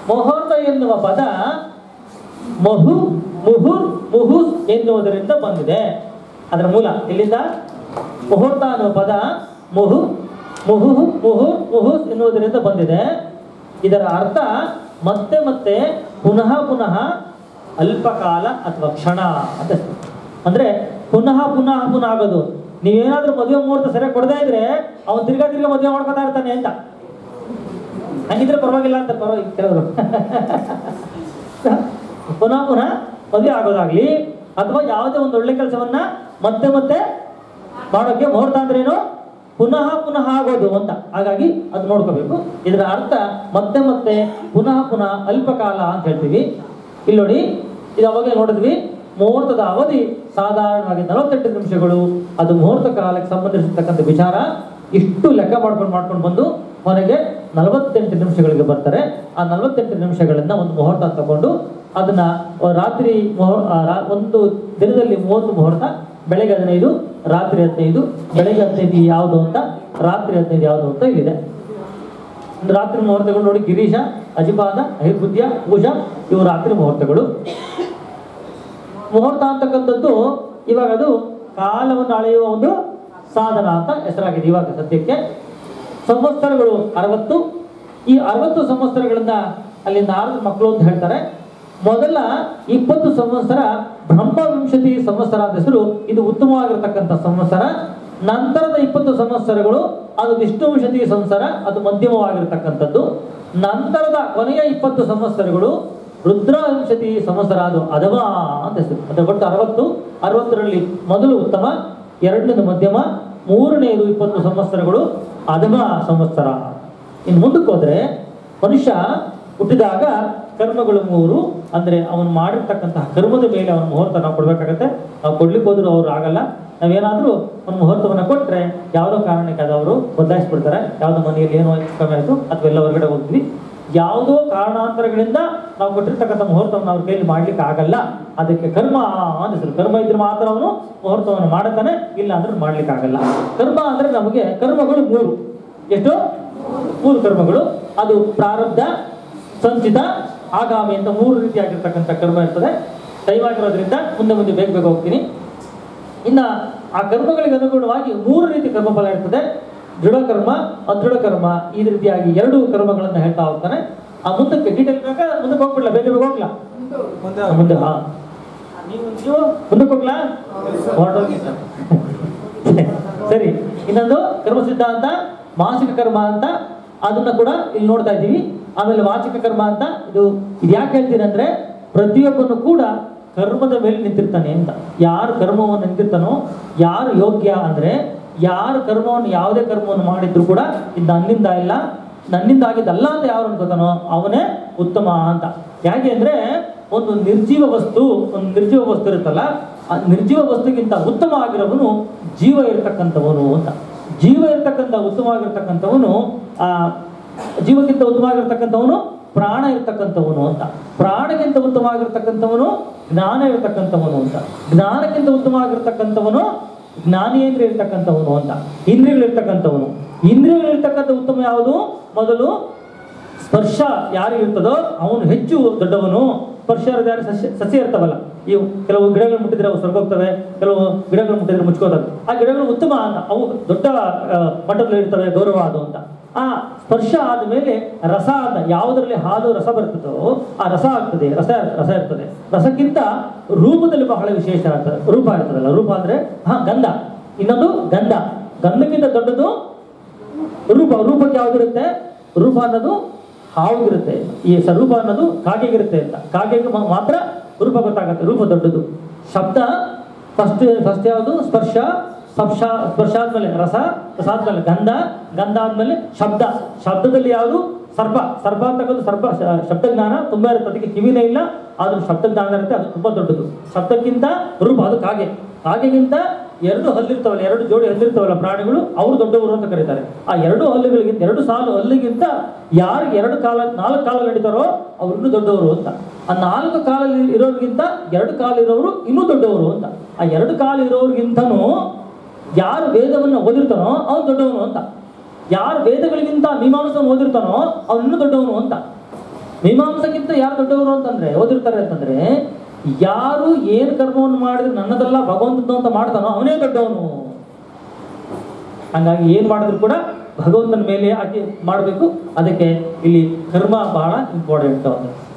ಮುಹೂರ್ತ ಎನ್ನುವ ಪದ ಮಹು ಮುಹುರ್ ಮುಹುಸ್ ಎನ್ನುವುದರಿಂದ ಬಂದಿದೆ ಅದರ ಮೂಲ ಎಲ್ಲಿಂದ ಮುಹೂರ್ತ ಅನ್ನುವ ಪದ ಮುಹು ಮುಹು ಮುಹು ಮುಹುಸ್ ಎನ್ನುವುದರಿಂದ ಬಂದಿದೆ ಇದರ ಅರ್ಥ ಮತ್ತೆ ಮತ್ತೆ ಪುನಃ ಪುನಃ ಅಲ್ಪಕಾಲ ಅಥವಾ ಕ್ಷಣ ಅಂತ ಹೆಸರು. ಅಂದ್ರೆ ಪುನಃ ಪುನಃ ಪುನಃ ಆಗೋದು ನೀವೇನಾದ್ರೂ ಮದುವೆ ಮುಹೂರ್ತ ಸರಿಯಾಗಿ ಕೊಡದೇ ಇದ್ರೆ ಅವನು ತಿರ್ಗಾ ತಿರ್ಗಾ ಮದುವೆ ಮಾಡ್ಕೊತಾ ಇರ್ತಾನೆ ಅಂತ ಹಂಗಿದ್ರೆ ಪರವಾಗಿಲ್ಲ ಅಂತ ಪರವಾಗಿ ಕೆಲವರು ಪುನಃ ಪುನಃ ಮದುವೆ ಆಗೋದಾಗ್ಲಿ ಅಥವಾ ಯಾವುದೇ ಒಂದು ಒಳ್ಳೆ ಕೆಲಸವನ್ನ ಮತ್ತೆ ಮತ್ತೆ ಮಾಡೋಕೆ ಮುಹೂರ್ತ ಅಂದ್ರೇನು ಪುನಃ ಪುನಃ ಆಗೋದು ಅಂತ ಹಾಗಾಗಿ ಅದು ನೋಡ್ಕೋಬೇಕು ಇದರ ಅರ್ಥ ಮತ್ತೆ ಮತ್ತೆ ಪುನಃ ಪುನಃ ಅಲ್ಪಕಾಲ ಅಂತ ಹೇಳ್ತೀವಿ ಇಲ್ಲಿ ನೋಡಿ ಇದು ಅವಾಗ ನೋಡಿದ್ವಿ ಮುಹೂರ್ತದ ಅವಧಿ ಸಾಧಾರಣವಾಗಿ ನಲವತ್ತೆಂಟು ನಿಮಿಷಗಳು ಅದು ಮುಹೂರ್ತ ಕಾಲಕ್ಕೆ ಸಂಬಂಧಿಸಿರ್ತಕ್ಕಂಥ ವಿಚಾರ ಇಷ್ಟು ಲೆಕ್ಕ ಮಾಡ್ಕೊಂಡು ಮಾಡ್ಕೊಂಡು ಬಂದು ಕೊನೆಗೆ ನಲವತ್ತೆಂಟು ನಿಮಿಷಗಳಿಗೆ ಬರ್ತಾರೆ ಆ ನಲವತ್ತೆಂಟು ನಿಮಿಷಗಳನ್ನ ಒಂದು ಮುಹೂರ್ತ ತಗೊಂಡು ಅದನ್ನ ರಾತ್ರಿ ಮುಹೂ- ಆ ರಾ- ಒಂದು ದಿನದಲ್ಲಿ ಮೂವತ್ತು ಮುಹೂರ್ತ ಬೆಳಗ್ಗೆ ಹದಿನೈದು ರಾತ್ರಿ ಹದಿನೈದು ಬೆಳಗ್ಗೆ ಹದಿನೈದು ಯಾವುದು ಅಂತ ರಾತ್ರಿ ಹದಿನೈದು ಯಾವುದು ಅಂತ ಇಲ್ಲಿದೆ ಒಂದು ರಾತ್ರಿ ಮುಹೂರ್ತಗಳು ನೋಡಿ ಗಿರೀಶ ಅಜಿಪಾದ ಐರ್ಬುದ್ಯ ಪೂಜಾ ಇವು ರಾತ್ರಿ ಮುಹೂರ್ತಗಳು ಮುಹೂರ್ತ ಅಂತಕ್ಕಂಥದ್ದು ಇವಾಗ ಅದು ಕಾಲವನ್ನು ಅಳೆಯುವ ಒಂದು ಸಾಧನ ಅಂತ ಹೆಸರಾಗಿದೆ ಇವಾಗ ಸದ್ಯಕ್ಕೆ ಸಂವತ್ಸರಗಳು ಅರವತ್ತು ಈ ಅರವತ್ತು ಸಂವತ್ಸರಗಳಿಂದ ಅಲ್ಲಿ ನಾರದ ಮಕ್ಕಳು ಅಂತ ಹೇಳ್ತಾರೆ ಮೊದಲ ಇಪ್ಪತ್ತು ಸಂವತ್ಸರ ಬ್ರಹ್ಮವಿಂಶತಿ ಸಂವತ್ಸರ ಅಂತ ಹೆಸರು ಇದು ಉತ್ತಮವಾಗಿರ್ತಕ್ಕಂಥ ಸಂವತ್ಸರ ನಂತರದ ಇಪ್ಪತ್ತು ಸಂವತ್ಸರಗಳು ಅದು ವಿಷ್ಣುವಂಶತಿ ಸಂವತ್ಸರ ಅದು ಮಧ್ಯಮವಾಗಿರ್ತಕ್ಕಂಥದ್ದು ನಂತರದ ಕೊನೆಯ ಇಪ್ಪತ್ತು ಸಂವತ್ಸರಗಳು ರುದ್ರವಂಶತಿ ಸಂವತ್ಸರ ಅದು ಅಧಮ ಅಂತ ಹೆಸರು ಅದರ ಒಟ್ಟು ಅರವತ್ತು ಅರವತ್ತರಲ್ಲಿ ಮೊದಲು ಉತ್ತಮ ಎರಡನೇದು ಮಧ್ಯಮ ಮೂರನೆಯದು ಇಪ್ಪತ್ತು ಸಂವತ್ಸರಗಳು ಅಧಮ ಸಂವತ್ಸರ ಇನ್ನು ಮುಂದಕ್ಕೆ ಹೋದ್ರೆ ಮನುಷ್ಯ ಹುಟ್ಟಿದಾಗ ಕರ್ಮಗಳು ಮೂರು ಅಂದ್ರೆ ಅವನು ಮಾಡಿರ್ತಕ್ಕಂತಹ ಕರ್ಮದ ಮೇಲೆ ಅವನ ಮುಹೂರ್ತ ನಾವು ಕೊಡ್ಬೇಕಾಗತ್ತೆ ನಾವು ಕೊಡ್ಲಿಕ್ಕೆ ಹೋದ್ರು ಅವ್ರು ಆಗಲ್ಲ ನಾವೇನಾದ್ರೂ ಒಂದು ಮುಹೂರ್ತವನ್ನ ಕೊಟ್ರೆ ಯಾವುದೋ ಕಾರಣಕ್ಕೆ ಅದು ಅವರು ಬದಲಾಯಿಸ್ಬಿಡ್ತಾರೆ ಯಾವುದೋ ಮನೆಯಲ್ಲಿ ಏನೋ ಹೆಚ್ಚು ಕಮ್ಮಿ ಆಯಿತು ಅಥವಾ ಎಲ್ಲ ಹೊರಗಡೆ ಹೋಗ್ತೀವಿ ಯಾವುದೋ ಕಾರಣಾಂತರಗಳಿಂದ ನಾವು ಕೊಟ್ಟಿರ್ತಕ್ಕಂಥ ಮುಹೂರ್ತವನ್ನು ಅವ್ರ ಕೈಲಿ ಮಾಡ್ಲಿಕ್ಕೆ ಆಗಲ್ಲ ಅದಕ್ಕೆ ಕರ್ಮ ಅಂತ ಹೆಸರು ಕರ್ಮ ಇದ್ರೆ ಮಾತ್ರ ಅವನು ಮುಹೂರ್ತವನ್ನು ಮಾಡುತ್ತಾನೆ ಇಲ್ಲ ಅಂದ್ರೆ ಮಾಡ್ಲಿಕ್ಕೆ ಆಗಲ್ಲ ಕರ್ಮ ಅಂದ್ರೆ ನಮಗೆ ಕರ್ಮಗಳು ಮೂರು ಎಷ್ಟು ಮೂರು ಕರ್ಮಗಳು ಅದು ಪ್ರಾರಬ್ಧ ಸಂಚಿತ ಆಗಾಮಿ ಅಂತ ಮೂರು ರೀತಿಯಾಗಿರ್ತಕ್ಕಂಥ ಕರ್ಮ ಇರ್ತದೆ ಟೈಮ್ ಆಗಿರೋದ್ರಿಂದ ಮುಂದೆ ಮುಂದೆ ಬೇಗ ಬೇಗ ಹೋಗ್ತೀನಿ ಇನ್ನ ಆ ಕರ್ಮಗಳಿಗೆ ಅನುಗುಣವಾಗಿ ಮೂರು ರೀತಿ ಕರ್ಮಫಲ ಇರ್ತದೆ ದೃಢ ಕರ್ಮ ಅದೃಢ ಕರ್ಮ ಈ ರೀತಿಯಾಗಿ ಎರಡು ಕರ್ಮಗಳನ್ನು ಹೇಳ್ತಾ ಹೋಗ್ತಾನೆ ಆ ಮುಂದಕ್ಕೆ ಡೀಟೇಲ್ ಬೇಕಾ ಮುಂದಕ್ಕೆ ಹೋಗ್ಬಿಡ್ಲ ಬೇಗ ಬೇಗ ಹೋಗ್ಲಾ ಮುಂದೆ ಹಾ ನೀವು ನೀವು ಮುಂದಕ್ಕೆ ಹೋಗ್ಲಾ ಹೊರಟೋಗಿ ಸರಿ ಇನ್ನೊಂದು ಕರ್ಮ ಸಿದ್ಧಾಂತ ಮಾನಸಿಕ ಕರ್ಮ ಅಂತ ಅದನ್ನ ಕೂಡ ಇಲ್ಲಿ ನೋಡ್ತಾ ಇದ್ದೀವಿ ಆಮೇಲೆ ವಾಚಿಕ ಕರ್ಮ ಅಂತ ಇದು ಇದು ಯಾಕೆ ಹೇಳ್ತೀನಿ ಅಂದ್ರೆ ಪ್ರತಿಯೊಬ್ಬನು ಕೂಡ ಕರ್ಮದ ಮೇಲೆ ನಿಂತಿರ್ತಾನೆ ಅಂತ ಯಾರು ಕರ್ಮವನ್ನು ನಿಂತಿರ್ತಾನೋ ಯಾರು ಯೋಗ್ಯ ಅಂದ್ರೆ ಯಾರು ಕರ್ಮವನ್ನು ಯಾವುದೇ ಕರ್ಮವನ್ನು ಮಾಡಿದ್ರು ಕೂಡ ಇದು ನನ್ನಿಂದ ಇಲ್ಲ ನನ್ನಿಂದ ಆಗಿದ್ದಲ್ಲ ಅಂತ ಯಾರು ಅನ್ಕೋತಾನೋ ಅವನೇ ಉತ್ತಮ ಅಂತ ಯಾಕೆ ಅಂದ್ರೆ ಒಂದು ನಿರ್ಜೀವ ವಸ್ತು ಒಂದು ನಿರ್ಜೀವ ವಸ್ತು ಇರುತ್ತಲ್ಲ ಆ ನಿರ್ಜೀವ ವಸ್ತುಗಿಂತ ಉತ್ತಮ ಆಗಿರೋವನು ಜೀವ ಇರತಕ್ಕಂಥವನು ಅಂತ ಜೀವ ಇರತಕ್ಕಂಥ ಉತ್ತಮವಾಗಿರ್ತಕ್ಕಂಥವನು ಆ ಜೀವಕ್ಕಿಂತ ಉತ್ತಮವಾಗಿರ್ತಕ್ಕಂಥವನು ಪ್ರಾಣ ಇರ್ತಕ್ಕಂಥವನು ಅಂತ ಪ್ರಾಣಕ್ಕಿಂತ ಉತ್ತಮವಾಗಿರ್ತಕ್ಕಂಥವನು ಜ್ಞಾನ ಇರತಕ್ಕಂಥವನು ಅಂತ ಜ್ಞಾನಕ್ಕಿಂತ ಉತ್ತಮವಾಗಿರ್ತಕ್ಕಂಥವನು ಜ್ಞಾನೇಂದ್ರ ಇರ್ತಕ್ಕಂಥವನು ಅಂತ ಇಂದ್ರಿಯಗಳಿರ್ತಕ್ಕಂಥವನು ಇಂದ್ರಿಯಗಳಿರ್ತಕ್ಕಂಥ ಉತ್ತಮ ಯಾವುದು ಮೊದಲು ಸ್ಪರ್ಶ ಯಾರು ಇರ್ತದೋ ಅವನು ಹೆಚ್ಚು ದೊಡ್ಡವನು ಸ್ಪರ್ಶ ಇರೋದು ಯಾರು ಸಸ್ಯ ಸಸ್ಯ ಇರ್ತಾವಲ್ಲ ಇವು ಕೆಲವು ಗಿಡಗಳು ಮುಟ್ಟಿದ್ರೆ ಅವು ಸ್ವರ್ಗೋಗ್ತವೆ ಕೆಲವು ಗಿಡಗಳು ಮುಟ್ಟಿದ್ರೆ ಮುಚ್ಕೋತವೆ ಆ ಗಿಡಗಳು ಉತ್ತಮ ಅಂತ ಅವು ದೊಡ್ಡ ಆ, ಮಟ್ಟದಲ್ಲಿ ಇರ್ತವೆ ಗೌರವ ಅದು ಅಂತ ಆ ಸ್ಪರ್ಶ ಆದಮೇಲೆ ರಸ ಅಂತ ಯಾವುದರಲ್ಲಿ ಹಾಲು ರಸ ಬರ್ತದೋ ಆ ರಸ ಆಗ್ತದೆ ರಸ ರಸ ಇರ್ತದೆ ರಸಕ್ಕಿಂತ ರೂಪದಲ್ಲಿ ಬಹಳ ವಿಶೇಷ ಇರ್ತದೆ ರೂಪ ಇರ್ತದಲ್ಲ ರೂಪ ಅಂದ್ರೆ ಹಾ ಗಂಧ ಇನ್ನೊಂದು ಗಂಧ ಗಂಧಕ್ಕಿಂತ ದೊಡ್ಡದು ರೂಪ ರೂಪಕ್ಕೆ ಯಾವ್ದಿರುತ್ತೆ ರೂಪ ಅನ್ನೋದು ಹಾವಿಗಿರುತ್ತೆ ಈ ಸ್ವರೂಪ ಅನ್ನೋದು ಕಾಗೆಗಿರುತ್ತೆ ಅಂತ ಕಾಗೆಗೆ ಮಾ- ಮಾತ್ರ ರೂಪ ಗೊತ್ತಾಗತ್ತೆ ರೂಪ ದೊಡ್ಡದು ಶಬ್ದ ಫಸ್ಟ್ ಫಸ್ಟ್ ಯಾವುದು ಸ್ಪರ್ಶ ಸ್ಪರ್ಶ ಸ್ಪರ್ಶ ಆದ್ಮೇಲೆ ರಸ ರಸ ಆದ್ಮೇಲೆ ಗಂಧ ಗಂಧ ಆದ್ಮೇಲೆ ಶಬ್ದ ಶಬ್ದದಲ್ಲಿ ಯಾವುದು ಸರ್ಪ ಸರ್ಪ ಅಂತಕ್ಕಂಥ ಸರ್ಪ ಶ- ಶಬ್ದಜ್ಞಾನ ತುಂಬಾ ಇರುತ್ತೆ ಅದಕ್ಕೆ ಕಿವಿನೇ ಇಲ್ಲ ಆದ್ರೂ ಶಬ್ದಜ್ಞಾನ ಇರುತ್ತೆ ಅದು ತುಂಬಾ ದೊಡ್ಡದು ಶಬ್ದಕ್ಕಿಂತ ರೂಪ ಅದು ಕಾಗೆ ಕಾಗೆಗಿಂತ ಎರಡು ಹಲ್ಲಿರ್ತಾವಲ್ಲ ಎರಡು ಜೋಡಿ ಹಲ್ಲಿರ್ತಾವಲ್ಲ ಪ್ರಾಣಿಗಳು ಅವರು ದೊಡ್ಡವರು ಅಂತ ಕರೀತಾರೆ ಆ ಎರಡು ಹಲ್ಲುಗಳಿಗಿಂತ ಎರಡು ಸಾಲು ಹಲ್ಲಿಗಿಂತ ಯಾರು ಎರಡು ಕಾಲ ನಾಲ್ಕು ಕಾಲ ನಡೀತಾರೋ ಅವ್ರು ಇನ್ನೂ ದೊಡ್ಡವರು ಅಂತ ಆ ನಾಲ್ಕು ಕಾಲಲ್ಲಿ ಇರೋರಿಗಿಂತ ಎರಡು ಕಾಲು ಇರೋರು ಇನ್ನೂ ದೊಡ್ಡವರು ಅಂತ ಆ ಎರಡು ಕಾಲು ಇರೋರಿಗಿಂತನೂ ಯಾರು ವೇದವನ್ನು ಓದಿರ್ತಾನೋ ಅವ್ನು ದೊಡ್ಡವನು ಅಂತ ಯಾರು ವೇದಗಳಿಗಿಂತ ಮೀಮಾಂಸವನ್ನು ಓದಿರ್ತಾನೋ ಅವ್ನು ಇನ್ನೂ ದೊಡ್ಡವನು ಅಂತ ಮೀಮಾಂಸಕ್ಕಿಂತ ಯಾರು ದೊಡ್ಡವರು ಅಂತಂದ್ರೆ ಓದಿರ್ತಾರೆ ಅಂತಂದ್ರೆ ಯಾರು ಏನ್ ಕರ್ಮವನ್ನು ಮಾಡಿದ್ರೆ ನನ್ನದಲ್ಲ ಭಗವಂತದ್ದು ಅಂತ ಮಾಡ್ತಾನೋ ಅವನೇ ದೊಡ್ಡವನು ಹಂಗಾಗಿ ಏನ್ ಮಾಡಿದ್ರು ಕೂಡ ಭಗವಂತನ ಮೇಲೆ ಹಾಕಿ ಮಾಡಬೇಕು ಅದಕ್ಕೆ ಇಲ್ಲಿ ಕರ್ಮ ಬಹಳ ಇಂಪಾರ್ಟೆಂಟ್